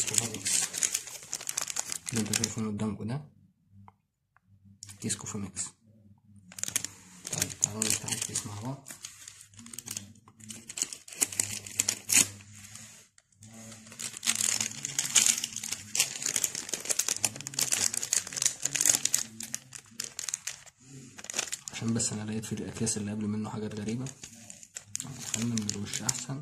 كوفاميكس اللي انتوا شايفينه قدامكم ده كيس كوفاميكس طيب تعالوا نفتح الكيس مع بعض عشان بس انا لقيت في الاكياس اللي قبل منه حاجات غريبة خلينا من الوش احسن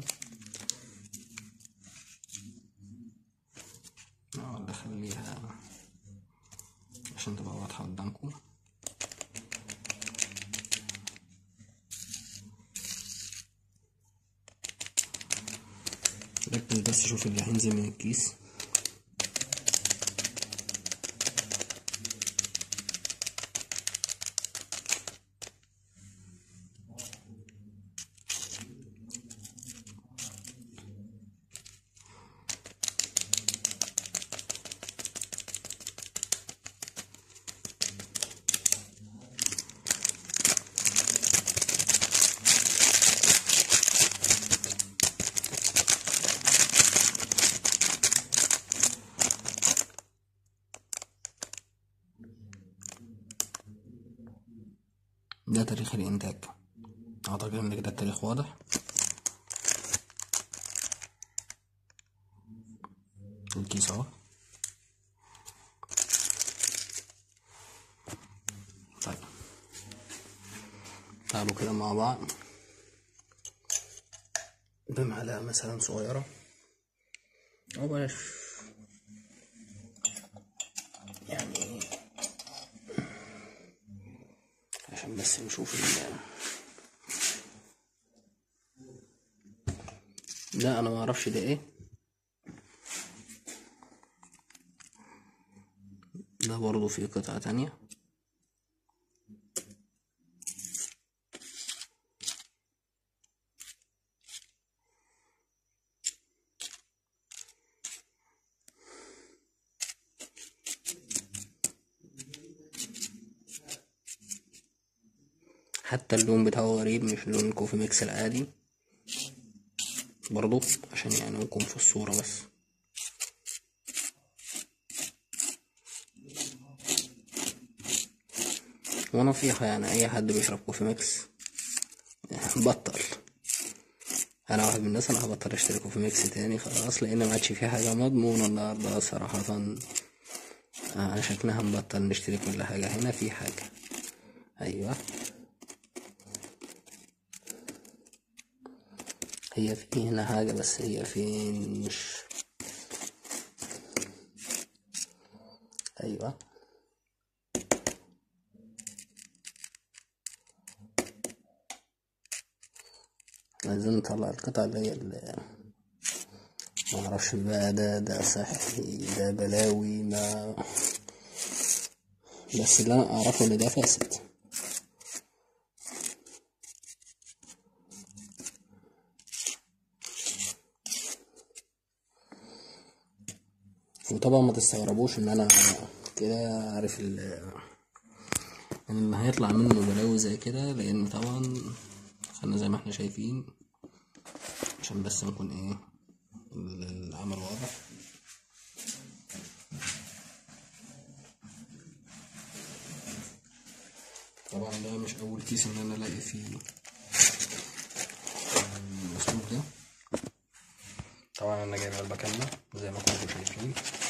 نقعد اخليها عشان تبقى واضحة قدامكم ركز بس شوف اللي هينزل من الكيس ده تاريخ الإنتاج أعتقد إن كده التاريخ واضح الكيس أهو طيب تعالوا كده مع بعض بمعلقة مثلا صغيرة أو بلاش يعني عشان بس نشوف ال لا انا ما اعرفش ده ايه ده برضو في قطعة تانية حتى اللون بتاعه غريب مش لون كوفي ميكس العادي برضو عشان يعني نكون في الصورة بس ونصيحة يعني أي حد بيشرب كوفي ميكس بطل أنا واحد من الناس أنا هبطل أشتري كوفي ميكس تاني خلاص لأن ما عادش فيه حاجة مضمونة النهاردة صراحة آه شكلها نبطل نشتري كل حاجة هنا في حاجة أيوه هي في هنا حاجة بس هي فين مش أيوة عايزين نطلع القطع اللي هي اللي معرفش بقى ده ده صحي ده بلاوي ما بس اللي أنا أعرفه إن ده فاسد وطبعا ما تستغربوش ان انا كده عارف ال ان اللي هيطلع منه بلاوي زي كده لان طبعا خلينا زي ما احنا شايفين عشان بس نكون ايه العمل واضح طبعا ده مش اول كيس ان انا الاقي فيه الاسلوب ده طبعا انا جايب علبة كاملة زي ما كنتم شايفين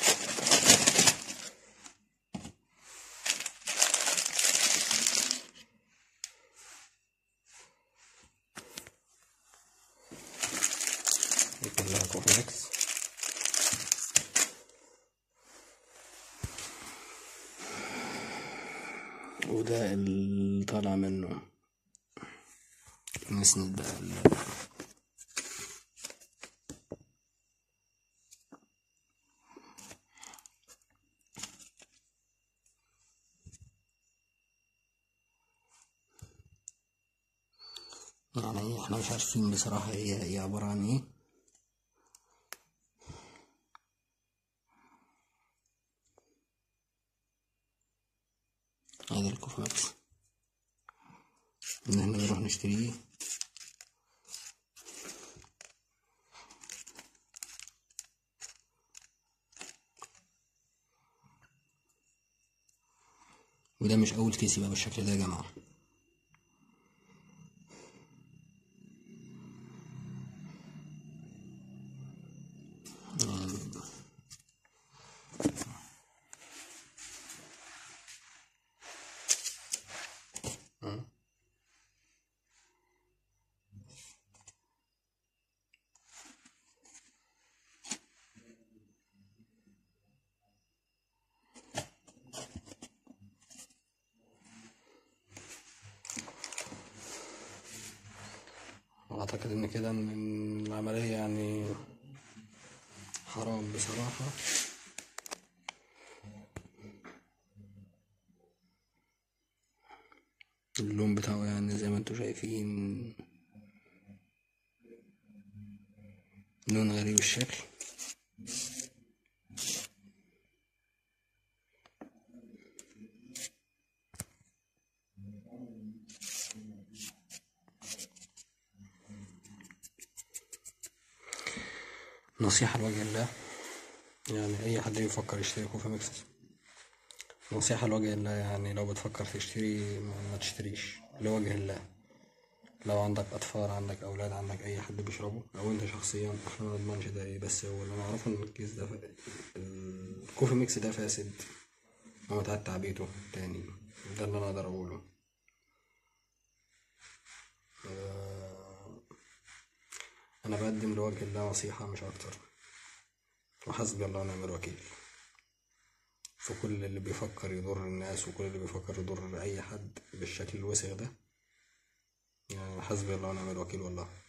دي كلها كوفي ميكس وده اللي طالع منه نسند بقى ال- يعني احنا مش عارفين بصراحة هي هي عبارة عن ايه هذا الكوفي ماكس ان احنا نروح نشتريه وده مش اول كيس يبقى بالشكل ده يا جماعه اعتقد ان كده ان العملية يعني حرام بصراحة اللون بتاعه يعني زي ما انتوا شايفين لون غريب الشكل نصيحة لوجه الله يعني أي حد يفكر يشتري كوفي ميكس نصيحة لوجه الله يعني لو بتفكر تشتري ما ما تشتريش لوجه الله لو عندك أطفال عندك أولاد عندك أي حد بيشربه أو أنت شخصيا احنا ما نضمنش ده إيه بس هو اللي نعرفه إن الكيس ده ف- الكوفي ميكس ده فاسد ومتعاد تعبيته تاني ده اللي أنا أقدر أقوله أنا بقدم لوجه الله نصيحة مش أكتر وحسبي الله ونعم الوكيل في كل اللي بيفكر يضر الناس وكل اللي بيفكر يضر أي حد بالشكل الوسخ ده يعني حسبي الله ونعم الوكيل والله